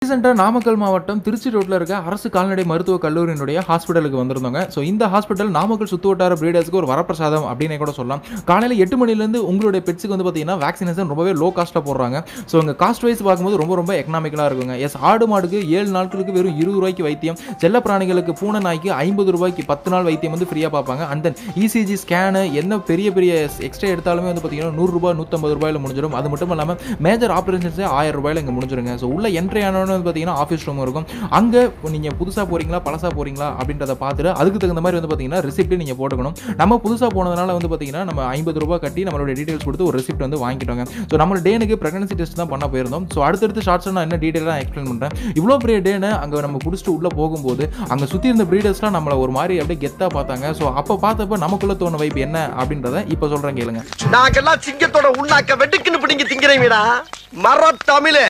ரீசெண்டாக நாமக்கல் மாவட்டம் திருச்சி ரோட்டில் இருக்க அரசு கால்நடை மருத்துவக் கல்லூரியினுடைய ஹாஸ்பிட்டலுக்கு வந்திருந்தாங்க ஸோ இந்த ஹாஸ்பிட்டல் நாமக்கல் சுத்து வட்டார பிரீடர்ஸ்க்கு ஒரு வரப்பிரசாதம் அப்படின்னே கூட சொல்லலாம் காலையில் எட்டு மணிலேருந்து உங்களுடைய பெட்ஸுக்கு வந்து பார்த்தீங்கன்னா வேக்சினேஷன் ரொம்பவே லோ காஸ்ட்டாக போடுறாங்க ஸோ இங்கே காஸ்ட் வைஸ் பார்க்கும்போது ரொம்ப ரொம்ப எக்கனாமிக்கலாக இருக்குங்க எஸ் ஆடு மாடுக்கு ஏழு நாட்களுக்கு வெறும் இருபது ரூபாய்க்கு வைத்தியம் செல்ல பிராணிகளுக்கு பூனை நாய்க்கு ஐம்பது ரூபாய்க்கு பத்து நாள் வைத்தியம் வந்து ஃப்ரீயாக பார்ப்பாங்க அண்ட் தென் இசிஜி ஸ்கேனு என்ன பெரிய பெரிய எக்ஸ்ட்ரா எடுத்தாலுமே வந்து பார்த்தீங்கன்னா நூறுரூபா நூற்றம்பது ரூபாயில் முடிஞ்சிடும் அது மட்டும் இல்லாமல் மேஜர் ஆப்ரேஷன்ஸே ஆயிரம் ரூபாயில் இங்கே முடிஞ்சிருங்க ஸோ உள்ள என்ட்ரி ஆனவொன்னு வந்து பார்த்தீங்கன்னா ஆஃபீஸ் ரூம் இருக்கும் அங்கே நீங்கள் புதுசாக போகிறீங்களா பழசாக போகிறீங்களா அப்படின்றத பார்த்துட்டு அதுக்கு தகுந்த மாதிரி வந்து பார்த்தீங்கன்னா ரிசிப்ட் நீங்கள் போட்டுக்கணும் நம்ம புதுசாக போனதுனால வந்து பார்த்தீங்கன்னா நம்ம ஐம்பது ரூபாய் கட்டி நம்மளோட டீடைல்ஸ் கொடுத்து ஒரு ரெசிப்ட் வந்து வாங்கிட்டோங்க ஸோ நம்ம டேனுக்கு ப்ரெக்னன்சி டெஸ்ட் தான் பண்ண போயிருந்தோம் ஸோ அடுத்தடுத்து ஷார்ட்ஸ் நான் என்ன டீட்டெயிலாக எக்ஸ்பிளைன் பண்ணுறேன் இவ்வளோ பெரிய டேனு அங்கே நம்ம பிடிச்சிட்டு உள்ளே போகும்போது அங்கே சுற்றி இருந்த ப்ரீடர்ஸ்லாம் நம்மளை ஒரு மாதிரி அப்படியே கெத்தாக பார்த்தாங்க ஸோ அப்போ பார்த்தப்ப நமக்குள்ள தோண வைப் என்ன அப்படின்றத இப்போ சொல்கிறேன் கேளுங்க நாங்கெல்லாம் சிங்கத்தோட உண்ணாக்க வெட்டுக்குன்னு பிடிங்க திங்கிறீங்கடா மர தமிழே